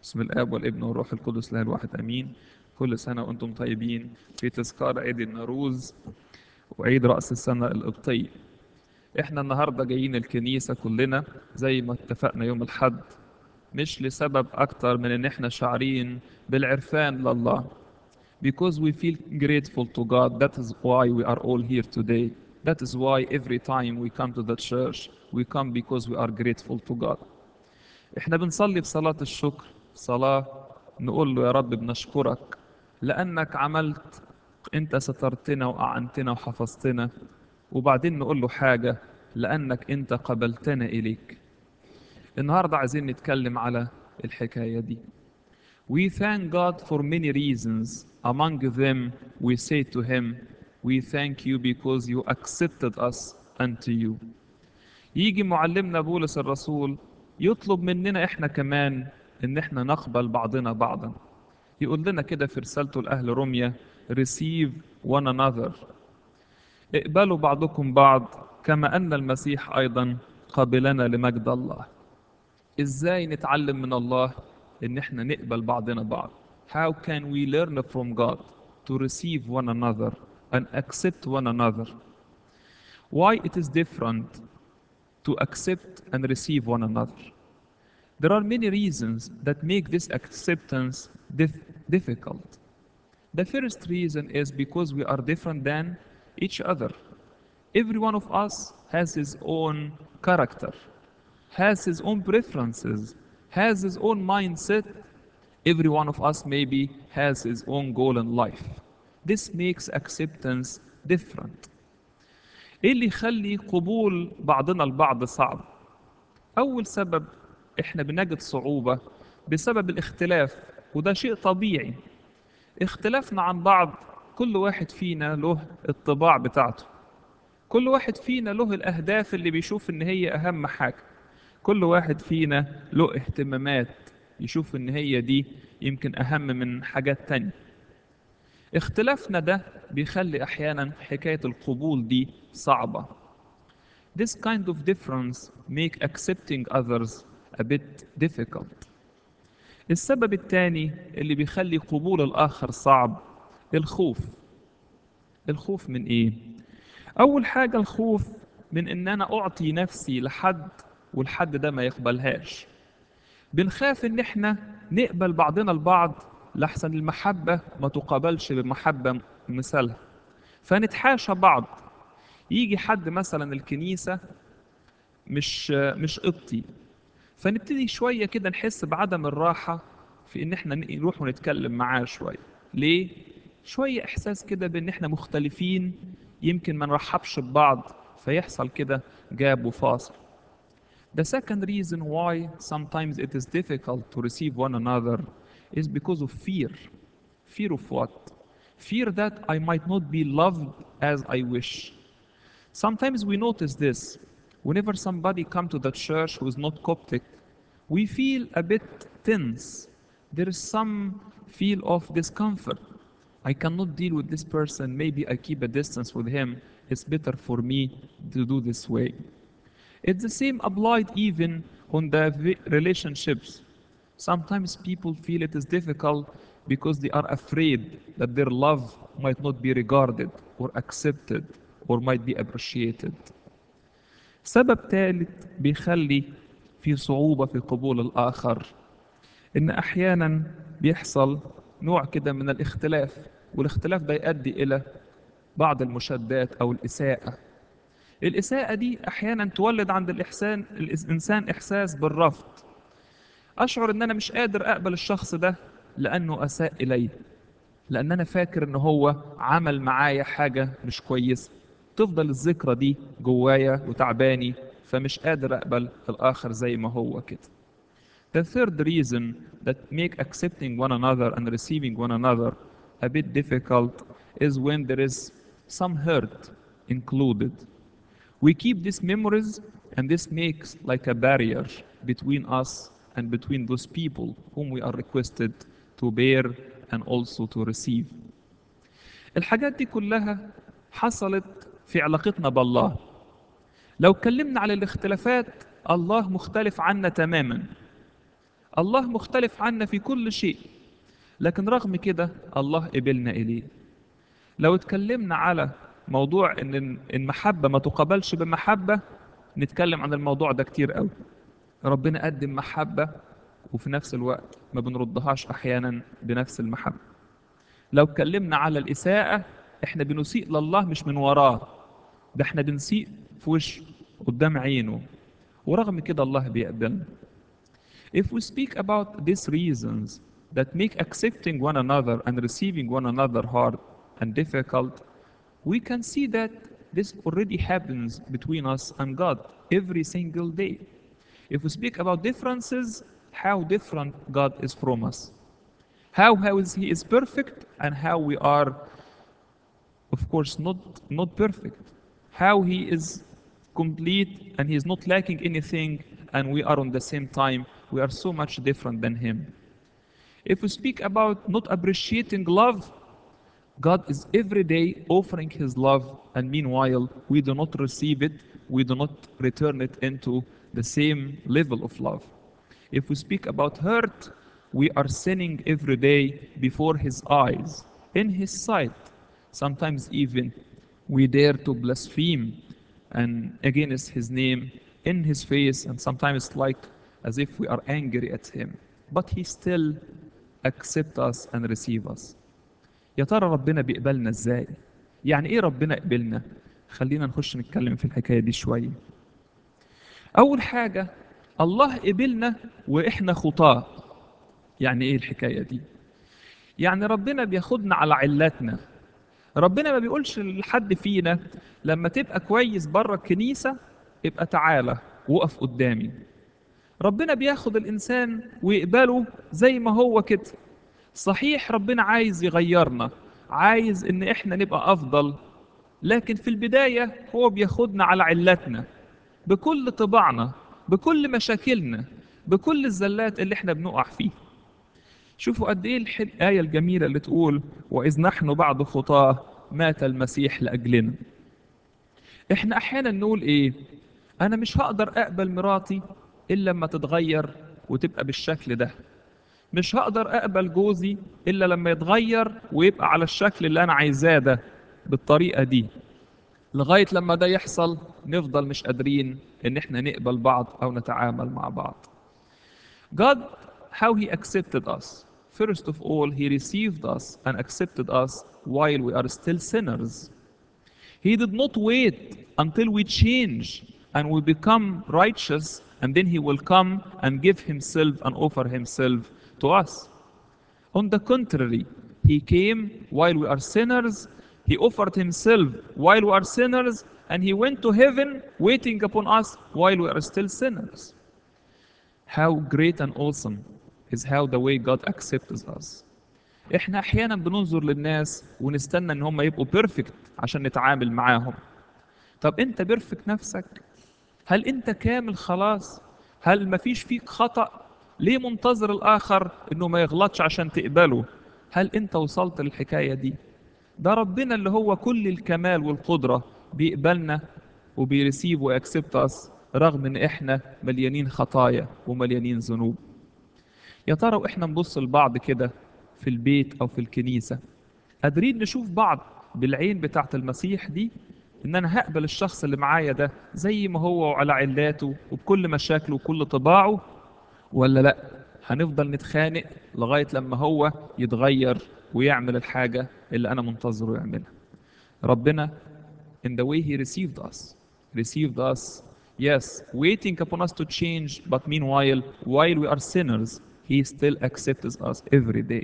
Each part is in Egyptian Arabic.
بسم الاب والابن والروح القدس له الواحد امين كل سنه وانتم طيبين في تذكار عيد النوروز وعيد راس السنه القبطيه احنا النهارده جايين الكنيسه كلنا زي ما اتفقنا يوم الحد مش لسبب اكتر من ان احنا شاعرين بالعرفان لله because we feel grateful to God that is why we are all here today that is why every time we come to the church we come because we are grateful to God احنا بنصلي بصلاة الشكر صلاة نقول له يا رب بنشكرك لأنك عملت أنت سترتنا وأعنتنا وحفظتنا وبعدين نقول له حاجة لأنك أنت قبلتنا إليك النهاردة عايزين نتكلم على الحكاية دي We thank God for many reasons. Among them, we say to Him, We thank you because you accepted us unto you. يجي معلمنا بولس الرسول يطلب مننا احنا كمان ان احنا نقبل بعضنا بعضا يقول لنا كده في رسالته لاهل روميا receive one another اقبلوا بعضكم بعض كما ان المسيح ايضا قبلنا لمجد الله ازاي نتعلم من الله ان احنا نقبل بعضنا بعض how can we learn from God to receive one another and accept one another why it is different to accept and receive one another there are many reasons that make this acceptance dif- difficult the first reason is because we are different than each other every one of us has his own character has his own preferences, has his own mindset. Every one of us maybe has his own goal in life. This makes acceptance different. ايه اللي يخلي قبول بعضنا البعض صعب؟ أول سبب احنا بنجد صعوبة بسبب الاختلاف وده شيء طبيعي. اختلافنا عن بعض كل واحد فينا له الطباع بتاعته. كل واحد فينا له الأهداف اللي بيشوف إن هي أهم حاجة. كل واحد فينا له اهتمامات يشوف ان هي دي يمكن اهم من حاجات تانية اختلافنا ده بيخلي احيانا حكاية القبول دي صعبة This kind of difference make accepting others a bit difficult السبب الثاني اللي بيخلي قبول الآخر صعب الخوف الخوف من ايه؟ أول حاجة الخوف من إن أنا أعطي نفسي لحد والحد ده ما يقبلهاش بنخاف ان احنا نقبل بعضنا البعض لحسن المحبة ما تقابلش بمحبة مثالها فنتحاشى بعض يجي حد مثلا الكنيسة مش مش قبطي فنبتدي شوية كده نحس بعدم الراحة في ان احنا نروح ونتكلم معاه شوية ليه؟ شوية احساس كده بان احنا مختلفين يمكن ما نرحبش ببعض فيحصل كده جاب وفاصل The second reason why sometimes it is difficult to receive one another is because of fear. Fear of what? Fear that I might not be loved as I wish. Sometimes we notice this. Whenever somebody come to the church who is not Coptic, we feel a bit tense. There is some feel of discomfort. I cannot deal with this person. Maybe I keep a distance with him. It's better for me to do this way. It's the same applied even on the relationships. Sometimes people feel it is difficult because they are afraid that their love might not be regarded or accepted or might be appreciated. سبب ثالث بيخلي في صعوبة في قبول الآخر إن أحيانا بيحصل نوع كده من الاختلاف والاختلاف ده يؤدي إلى بعض المشادات أو الإساءة الإساءة دي أحيانا تولد عند الإحسان الإنسان إحساس بالرفض أشعر إن أنا مش قادر أقبل الشخص ده لأنه أساء إلي لأن أنا فاكر إن هو عمل معايا حاجة مش كويسة تفضل الذكرى دي جوايا وتعباني فمش قادر أقبل الآخر زي ما هو كده The third reason that make accepting one another and receiving one another a bit difficult is when there is some hurt included. We keep these memories, and this makes like a barrier between us and between those people whom we are requested to bear and also to receive. الحاجات دي كلها حصلت في علاقتنا بالله. لو اتكلمنا على الاختلافات الله مختلف عنا تماما. الله مختلف عنا في كل شيء لكن رغم كده الله قبلنا إليه لو اتكلمنا على موضوع ان المحبة ما تقابلش بمحبة نتكلم عن الموضوع ده كتير قوي ربنا قدم محبة وفي نفس الوقت ما بنردهاش احيانا بنفس المحبة لو اتكلمنا على الإساءة احنا بنسيء لله مش من وراه ده احنا بنسيء في وشه قدام عينه ورغم كده الله بيقبلنا If we speak about these reasons that make accepting one another and receiving one another hard and difficult, we can see that this already happens between us and God every single day. If we speak about differences, how different God is from us. How, how is He is perfect and how we are, of course, not, not perfect. How He is complete and He is not lacking anything and we are on the same time. We are so much different than Him. If we speak about not appreciating love, God is every day offering His love, and meanwhile, we do not receive it, we do not return it into the same level of love. If we speak about hurt, we are sinning every day before His eyes, in His sight. Sometimes even we dare to blaspheme and against His name in His face, and sometimes it's like as if we are angry at Him. But He still accepts us and receives us. يا ترى ربنا بيقبلنا ازاي يعني ايه ربنا قبلنا خلينا نخش نتكلم في الحكايه دي شويه اول حاجه الله قبلنا واحنا خطاه يعني ايه الحكايه دي يعني ربنا بياخدنا على علاتنا ربنا ما بيقولش لحد فينا لما تبقى كويس بره الكنيسه ابقى تعالى وقف قدامي ربنا بياخد الانسان ويقبله زي ما هو كده صحيح ربنا عايز يغيرنا عايز ان احنا نبقى افضل لكن في البداية هو بياخدنا على علتنا بكل طباعنا بكل مشاكلنا بكل الزلات اللي احنا بنقع فيه شوفوا قد ايه الح- الآية الجميلة اللي تقول وإذ نحن بعد خطاه مات المسيح لأجلنا احنا احيانا نقول ايه انا مش هقدر اقبل مراتي الا لما تتغير وتبقى بالشكل ده مش هقدر اقبل جوزي الا لما يتغير ويبقى على الشكل اللي انا عايزاه ده بالطريقه دي لغايه لما ده يحصل نفضل مش قادرين ان احنا نقبل بعض او نتعامل مع بعض God how he accepted us first of all he received us and accepted us while we are still sinners he did not wait until we change and we become righteous and then he will come and give himself and offer himself to us. On the contrary, he came while we are sinners, he offered himself while we are sinners, and he went to heaven waiting upon us while we are still sinners. How great and awesome is how the way God accepts us. احنا احيانا بننظر للناس ونستنى ان هم يبقوا بيرفكت عشان نتعامل معاهم طب انت بيرفكت نفسك هل انت كامل خلاص هل مفيش فيك خطأ ليه منتظر الاخر انه ما يغلطش عشان تقبله هل انت وصلت للحكاية دي ده ربنا اللي هو كل الكمال والقدرة بيقبلنا وبيرسيب ويكسبت اس رغم ان احنا مليانين خطايا ومليانين ذنوب يا ترى واحنا نبص لبعض كده في البيت او في الكنيسة قادرين نشوف بعض بالعين بتاعت المسيح دي ان انا هقبل الشخص اللي معايا ده زي ما هو وعلى علاته وبكل مشاكله وكل طباعه ولا لا هنفضل نتخانق لغاية لما هو يتغير ويعمل الحاجة اللي انا منتظره يعملها ربنا in the way he received us received us yes waiting upon us to change but meanwhile while we are sinners he still accepts us every day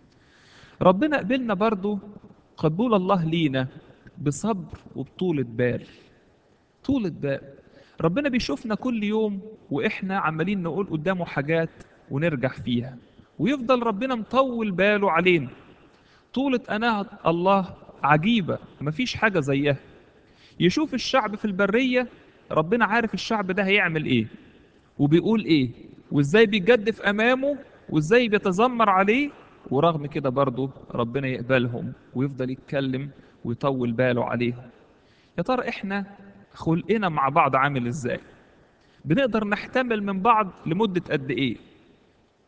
ربنا قبلنا برضو قبول الله لينا بصبر وبطولة بال طولة بال ربنا بيشوفنا كل يوم واحنا عمالين نقول قدامه حاجات ونرجع فيها ويفضل ربنا مطول باله علينا طولة أناة الله عجيبة مفيش حاجة زيها يشوف الشعب في البرية ربنا عارف الشعب ده هيعمل ايه وبيقول ايه وازاي بيجدف امامه وازاي بيتذمر عليه ورغم كده برضه ربنا يقبلهم ويفضل يتكلم ويطول باله عليهم يا ترى احنا خلقنا مع بعض عامل ازاي بنقدر نحتمل من بعض لمدة قد ايه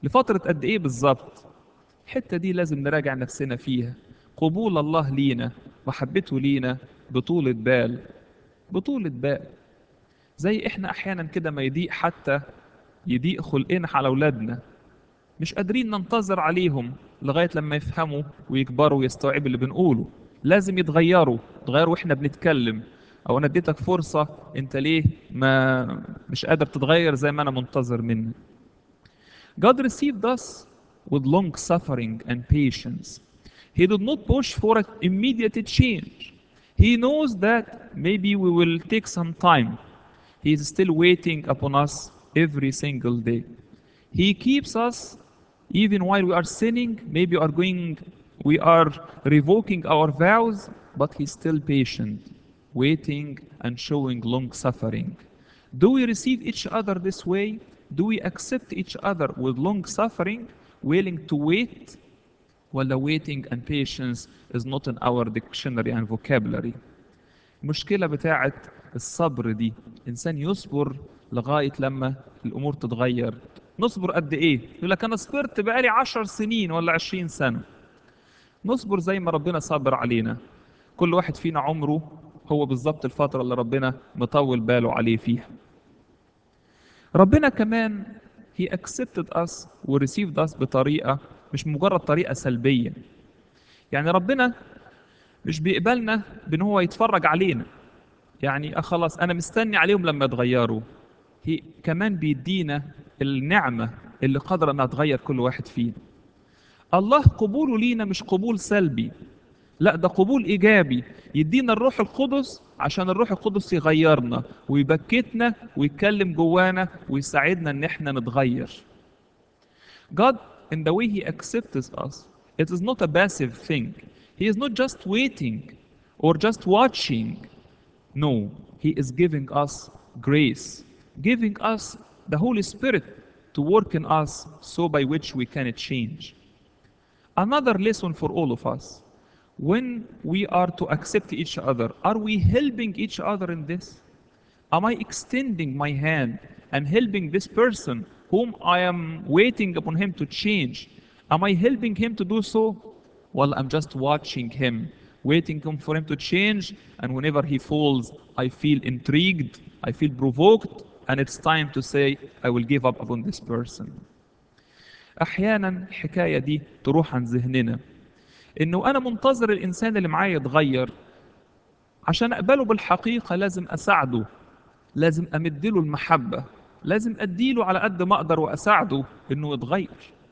لفترة قد ايه بالظبط الحتة دي لازم نراجع نفسنا فيها قبول الله لينا محبته لينا بطولة بال بطولة بال زي احنا احيانا كده ما يضيق حتى يضيق خلقنا على اولادنا مش قادرين ننتظر عليهم لغاية لما يفهموا ويكبروا ويستوعبوا اللي بنقوله لازم يتغيروا يتغيروا واحنا بنتكلم او انا اديتك فرصة انت ليه ما مش قادر تتغير زي ما انا منتظر منك God received us with long suffering and patience. He did not push for an immediate change. He knows that maybe we will take some time. He is still waiting upon us every single day. He keeps us even while we are sinning, maybe are going we are revoking our vows, but he's still patient, waiting and showing long suffering. Do we receive each other this way? Do we accept each other with long suffering, willing to wait? Well, the waiting and patience is not in our dictionary and vocabulary. المشكلة بتاعت الصبر دي إنسان يصبر لغاية لما الأمور تتغير نصبر قد إيه؟ يقول لك أنا صبرت بقالي عشر سنين ولا عشرين سنة نصبر زي ما ربنا صبر علينا كل واحد فينا عمره هو بالظبط الفترة اللي ربنا مطول باله عليه فيها ربنا كمان he accepted us و received us بطريقة مش مجرد طريقة سلبية يعني ربنا مش بيقبلنا بان هو يتفرج علينا يعني آه خلاص انا مستني عليهم لما يتغيروا هي كمان بيدينا النعمة اللي قادرة انها تغير كل واحد فينا الله قبوله لينا مش قبول سلبي لا ده قبول ايجابي يدينا الروح القدس عشان الروح القدس يغيرنا ويبكتنا ويتكلم جوانا ويساعدنا ان احنا نتغير God in the way he accepts us it is not a passive thing he is not just waiting or just watching no he is giving us grace giving us the holy spirit to work in us so by which we can change another lesson for all of us when we are to accept each other, are we helping each other in this? Am I extending my hand and helping this person whom I am waiting upon him to change? Am I helping him to do so? Well, I'm just watching him, waiting for him to change, and whenever he falls, I feel intrigued, I feel provoked, and it's time to say, I will give up upon this person. أحيانا الحكاية دي تروح عن ذهننا انه انا منتظر الانسان اللي معايا يتغير عشان اقبله بالحقيقه لازم اساعده لازم امدله المحبه لازم اديله على قد ما اقدر واساعده انه يتغير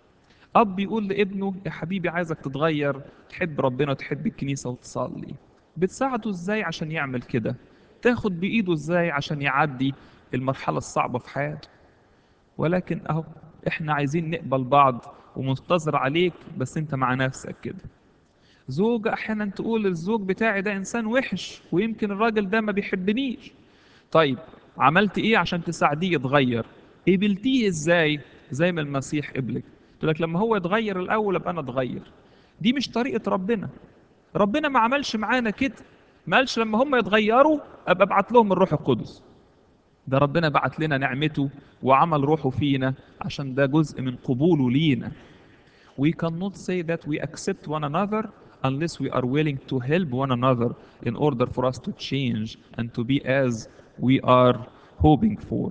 اب يقول لابنه يا حبيبي عايزك تتغير تحب ربنا وتحب الكنيسه وتصلي بتساعده ازاي عشان يعمل كده تاخد بايده ازاي عشان يعدي المرحله الصعبه في حياته ولكن اهو احنا عايزين نقبل بعض ومنتظر عليك بس انت مع نفسك كده زوجة احيانا تقول الزوج بتاعي ده انسان وحش ويمكن الراجل ده ما بيحبنيش طيب عملت ايه عشان تساعديه يتغير قبلتيه ازاي زي ما المسيح قبلك تقول لك لما هو يتغير الاول ابقى انا اتغير دي مش طريقة ربنا ربنا ما عملش معانا كده ما قالش لما هم يتغيروا ابقى ابعت لهم الروح القدس ده ربنا بعت لنا نعمته وعمل روحه فينا عشان ده جزء من قبوله لينا we cannot say that we accept one another unless we are willing to help one another in order for us to change and to be as we are hoping for.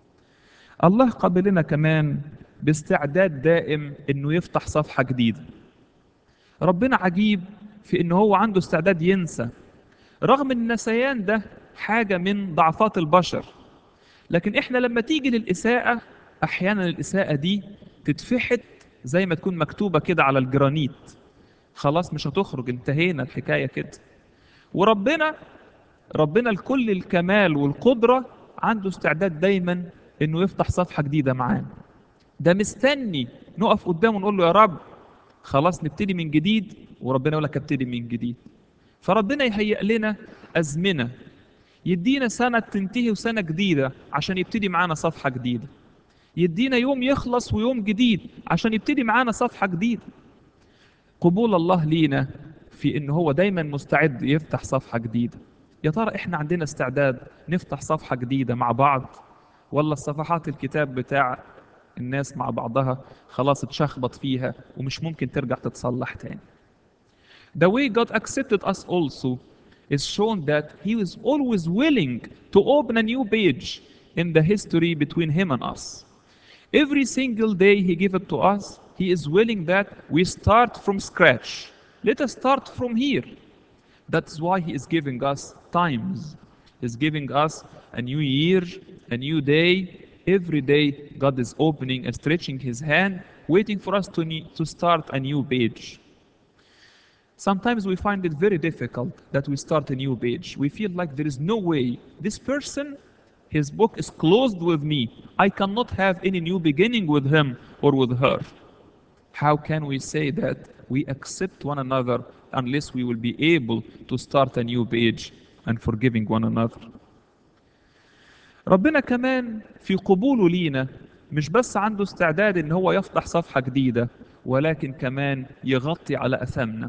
الله قبلنا كمان باستعداد دائم انه يفتح صفحة جديدة. ربنا عجيب في انه هو عنده استعداد ينسى رغم ان النسيان ده حاجة من ضعفات البشر لكن احنا لما تيجي للإساءة احيانا الإساءة دي تتفحت زي ما تكون مكتوبة كده على الجرانيت خلاص مش هتخرج انتهينا الحكاية كده وربنا ربنا الكل الكمال والقدرة عنده استعداد دايما انه يفتح صفحة جديدة معانا ده مستني نقف قدامه ونقول له يا رب خلاص نبتدي من جديد وربنا يقول لك ابتدي من جديد فربنا يهيئ لنا أزمنة يدينا سنة تنتهي وسنة جديدة عشان يبتدي معانا صفحة جديدة يدينا يوم يخلص ويوم جديد عشان يبتدي معانا صفحة جديدة قبول الله لينا في ان هو دايما مستعد يفتح صفحة جديدة يا ترى احنا عندنا استعداد نفتح صفحة جديدة مع بعض ولا الصفحات الكتاب بتاع الناس مع بعضها خلاص اتشخبط فيها ومش ممكن ترجع تتصلح تاني The way God accepted us also is shown that He was always willing to open a new page in the history between Him and us. Every single day He gave it to us, He is willing that we start from scratch. Let us start from here. That's why He is giving us times. He's giving us a new year, a new day. Every day, God is opening and stretching His hand, waiting for us to, ne- to start a new page. Sometimes we find it very difficult that we start a new page. We feel like there is no way. This person, his book is closed with me. I cannot have any new beginning with him or with her. How can we say that we accept one another unless we will be able to start a new page and forgiving one another? ربنا كمان في قبوله لينا مش بس عنده استعداد ان هو يفتح صفحة جديدة ولكن كمان يغطي على اثامنا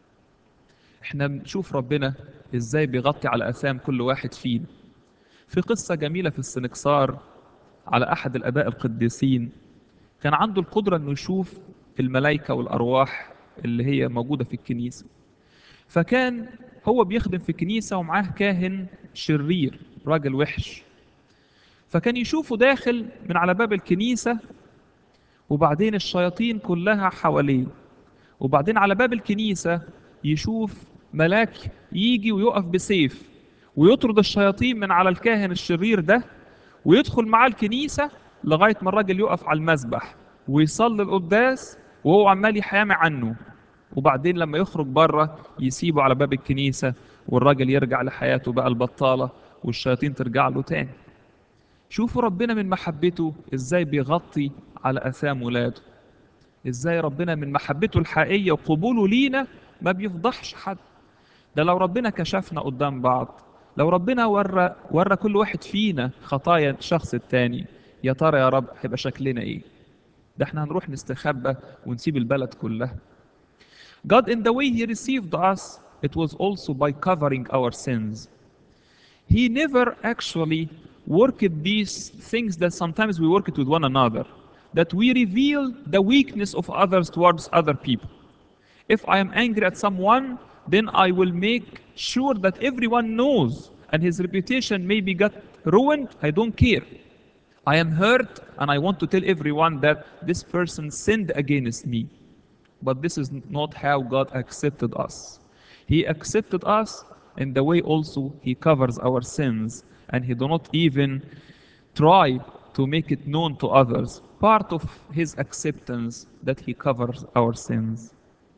احنا بنشوف ربنا ازاي بيغطي على اثام كل واحد فينا في قصة جميلة في السنكسار على احد الاباء القديسين كان عنده القدرة انه يشوف الملائكة والارواح اللي هي موجودة في الكنيسة فكان هو بيخدم في كنيسة ومعاه كاهن شرير راجل وحش فكان يشوفه داخل من على باب الكنيسة وبعدين الشياطين كلها حواليه وبعدين على باب الكنيسة يشوف ملاك يجي ويقف بسيف ويطرد الشياطين من على الكاهن الشرير ده ويدخل معاه الكنيسة لغاية ما الراجل يقف على المسبح ويصلي القداس وهو عمال يحامي عنه وبعدين لما يخرج بره يسيبه على باب الكنيسة والراجل يرجع لحياته بقى البطالة والشياطين ترجع له تاني شوفوا ربنا من محبته ازاي بيغطي على اثام ولاده ازاي ربنا من محبته الحقيقيه وقبوله لينا ما بيفضحش حد ده لو ربنا كشفنا قدام بعض لو ربنا ورى ورى كل واحد فينا خطايا الشخص التاني يا ترى يا رب هيبقى شكلنا ايه ده احنا هنروح نستخبى ونسيب البلد كلها God in the way he received us it was also by covering our sins he never actually worked these things that sometimes we work it with one another that we reveal the weakness of others towards other people if i am angry at someone then i will make sure that everyone knows and his reputation maybe got ruined i don't care i am hurt and i want to tell everyone that this person sinned against me but this is not how god accepted us he accepted us in the way also he covers our sins and he do not even try to make it known to others part of his acceptance that he covers our sins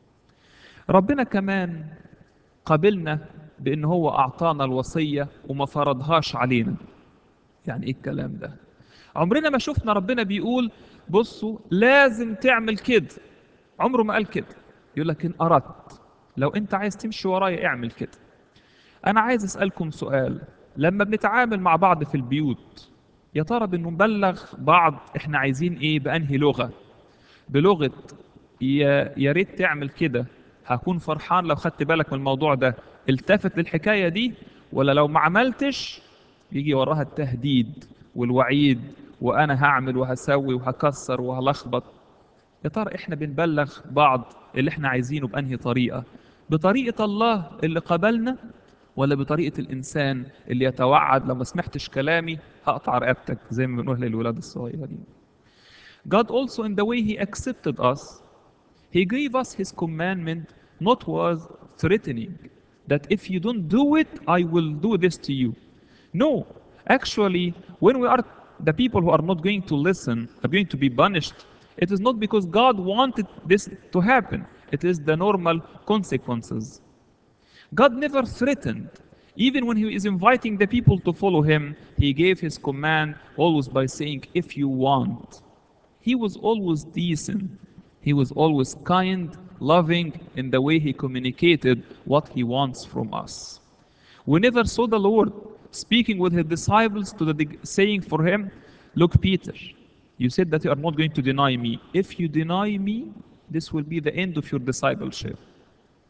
ربنا كمان قابلنا بان هو اعطانا الوصيه وما فرضهاش علينا يعني ايه الكلام ده عمرنا ما شفنا ربنا بيقول بصوا لازم تعمل كده عمره ما قال كده يقول لك ان اردت لو انت عايز تمشي ورايا اعمل كده انا عايز اسالكم سؤال لما بنتعامل مع بعض في البيوت يا ترى بنبلغ بعض احنا عايزين ايه بانهي لغه بلغه يا يا ريت تعمل كده هكون فرحان لو خدت بالك من الموضوع ده التفت للحكايه دي ولا لو ما عملتش يجي وراها التهديد والوعيد وانا هعمل وهسوي وهكسر وهلخبط يا ترى احنا بنبلغ بعض اللي احنا عايزينه بانهي طريقه بطريقه الله اللي قبلنا ولا بطريقه الانسان اللي يتوعد لو ما سمعتش كلامي هقطع رقبتك زي ما بنقول للولاد الصغيرين God also in the way he accepted us he gave us his commandment not was threatening that if you don't do it I will do this to you no actually when we are the people who are not going to listen are going to be punished it is not because God wanted this to happen it is the normal consequences God never threatened. Even when he is inviting the people to follow him, he gave his command always by saying, if you want. He was always decent. He was always kind, loving in the way he communicated what he wants from us. We never saw the Lord speaking with his disciples to the saying for him, Look, Peter, you said that you are not going to deny me. If you deny me, this will be the end of your discipleship.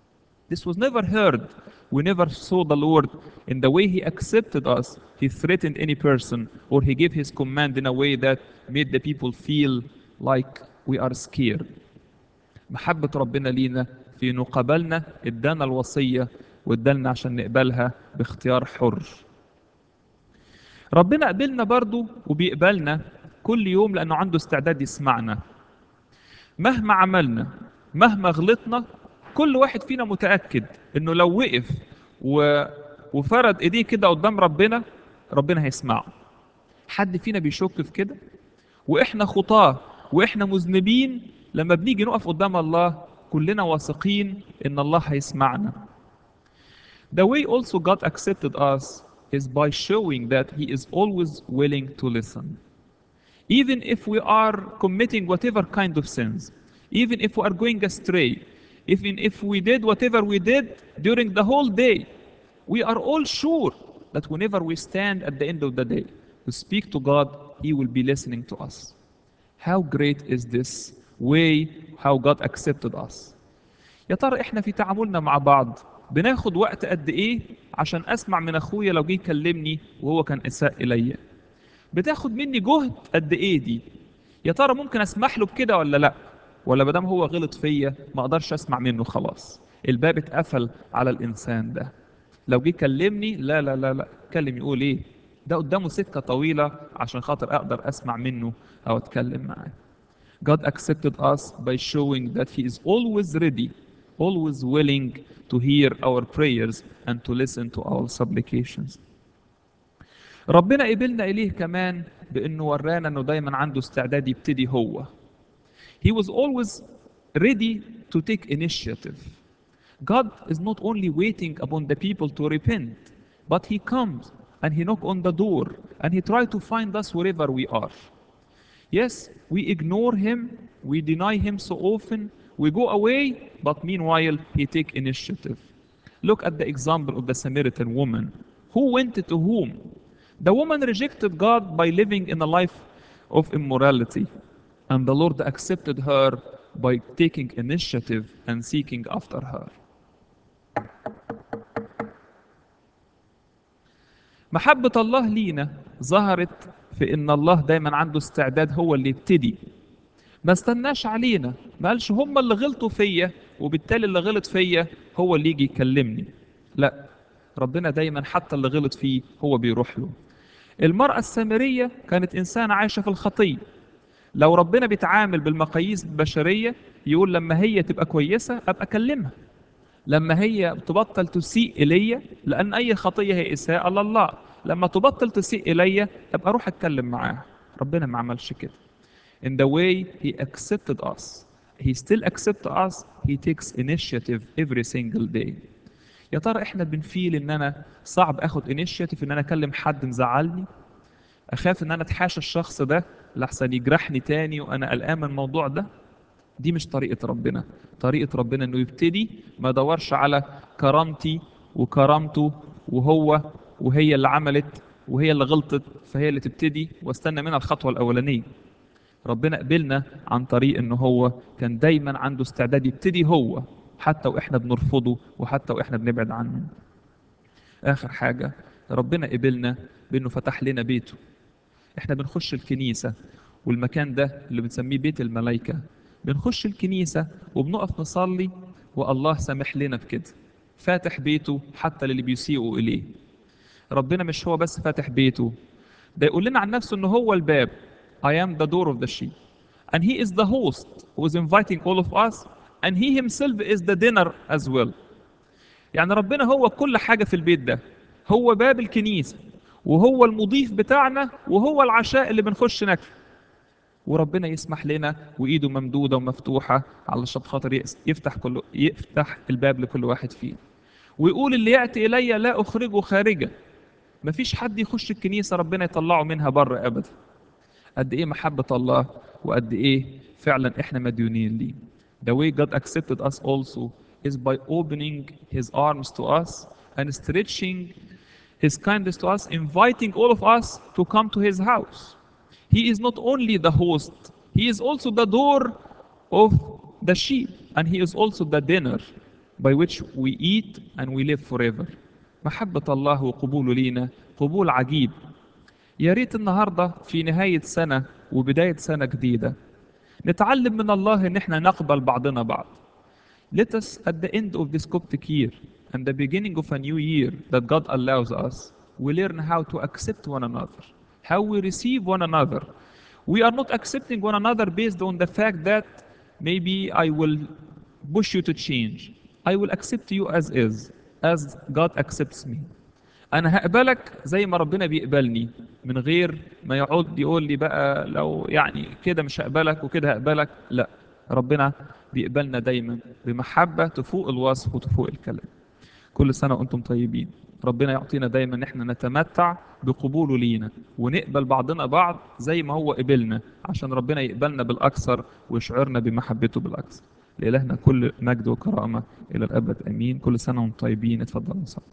This was never heard. We never saw the Lord in the way He accepted us. He threatened any person or He gave His command in a way that made the people feel like we are scared. محبة ربنا لينا في إنه قبلنا إدانا الوصية وإدالنا عشان نقبلها باختيار حر. ربنا قبلنا برضو وبيقبلنا كل يوم لأنه عنده استعداد يسمعنا. مهما عملنا مهما غلطنا كل واحد فينا متأكد إنه لو وقف و... وفرد إيديه كده قدام ربنا ربنا هيسمعه. حد فينا بيشك في كده؟ وإحنا خطاة وإحنا مذنبين لما بنيجي نقف قدام الله كلنا واثقين إن الله هيسمعنا. The way also God accepted us is by showing that He is always willing to listen. Even if we are committing whatever kind of sins, even if we are going astray, even if we did whatever we did during the whole day, we are all sure that whenever we stand at the end of the day to speak to God, He will be listening to us. How great is this way how God accepted us? يا ترى احنا في تعاملنا مع بعض بناخد وقت قد ايه عشان اسمع من اخويا لو جه يكلمني وهو كان اساء الي بتاخد مني جهد قد ايه دي يا ترى ممكن اسمح له بكده ولا لا ولا مادام هو غلط فيا ما اقدرش اسمع منه خلاص الباب اتقفل على الانسان ده لو جه كلمني لا لا لا لا كلم يقول ايه ده قدامه سكه طويله عشان خاطر اقدر اسمع منه او اتكلم معاه God accepted us by showing that He is always ready, always willing to hear our prayers and to listen to our supplications. ربنا قبلنا إليه كمان بأنه ورانا أنه دايما عنده استعداد يبتدي هو. He was always ready to take initiative. God is not only waiting upon the people to repent, but He comes and He knock on the door and He try to find us wherever we are. Yes, we ignore him, we deny him so often, we go away, but meanwhile he take initiative. Look at the example of the Samaritan woman. Who went to whom? The woman rejected God by living in a life of immorality, and the Lord accepted her by taking initiative and seeking after her. محبة الله لينا ظهرت في ان الله دايما عنده استعداد هو اللي يبتدي ما استناش علينا ما قالش هم اللي غلطوا فيا وبالتالي اللي غلط فيا هو اللي يجي يكلمني لا ربنا دايما حتى اللي غلط فيه هو بيروح له المرأة السامرية كانت إنسانة عايشة في الخطية لو ربنا بيتعامل بالمقاييس البشرية يقول لما هي تبقى كويسة أبقى أكلمها لما هي تبطل تسيء إلي لأن أي خطية هي إساءة لله لما تبطل تسيء إلي أبقى أروح أتكلم معاها ربنا ما عملش كده in the way he accepted us he still accepts us he takes initiative every single day يا ترى احنا بنفيل ان انا صعب اخد انيشيتيف ان انا اكلم حد مزعلني اخاف ان انا اتحاشى الشخص ده لحسن يجرحني تاني وانا قلقان من الموضوع ده دي مش طريقة ربنا طريقة ربنا انه يبتدي ما يدورش على كرامتي وكرامته وهو وهي اللي عملت وهي اللي غلطت فهي اللي تبتدي واستنى منها الخطوة الأولانية ربنا قبلنا عن طريق ان هو كان دايما عنده استعداد يبتدي هو حتى واحنا بنرفضه وحتى واحنا بنبعد عنه اخر حاجة ربنا قبلنا بانه فتح لنا بيته احنا بنخش الكنيسة والمكان ده اللي بنسميه بيت الملائكة بنخش الكنيسة وبنقف نصلي والله سامح لنا بكده فاتح بيته حتى للي بيسيئوا إليه ربنا مش هو بس فاتح بيته ده يقول لنا عن نفسه إنه هو الباب I am the door of the sheep and he is the host who is inviting all of us and he himself is the dinner as well يعني ربنا هو كل حاجة في البيت ده هو باب الكنيسة وهو المضيف بتاعنا وهو العشاء اللي بنخش ناكله وربنا يسمح لنا وايده ممدوده ومفتوحه علشان خاطر يفتح كل يفتح الباب لكل واحد فينا ويقول اللي ياتي الي لا اخرجه خارجا مفيش حد يخش الكنيسه ربنا يطلعه منها بره ابدا قد ايه محبه الله وقد ايه فعلا احنا مديونين ليه The way God accepted us also is by opening his arms to us and stretching his kindness to us, inviting all of us to come to his house. He is not only the host, he is also the door of the sheep, and he is also the dinner. by which we eat and we live forever محبة الله وقبوله لينا قبول عجيب يا ريت النهارده في نهاية سنة وبداية سنة جديدة نتعلم من الله ان احنا نقبل بعضنا بعض Let us at the end of this Coptic year and the beginning of a new year that God allows us we learn how to accept one another how we receive one another we are not accepting one another based on the fact that maybe I will push you to change I will accept you as is as God accepts me انا هقبلك زي ما ربنا بيقبلني من غير ما يقعد يقول لي بقى لو يعني كده مش هقبلك وكده هقبلك لا ربنا بيقبلنا دايما بمحبة تفوق الوصف وتفوق الكلام كل سنة وانتم طيبين ربنا يعطينا دايما ان احنا نتمتع بقبوله لينا ونقبل بعضنا بعض زي ما هو قبلنا عشان ربنا يقبلنا بالاكثر ويشعرنا بمحبته بالاكثر لإلهنا كل مجد وكرامة إلى الأبد أمين كل سنة وانتم طيبين اتفضلوا نصلي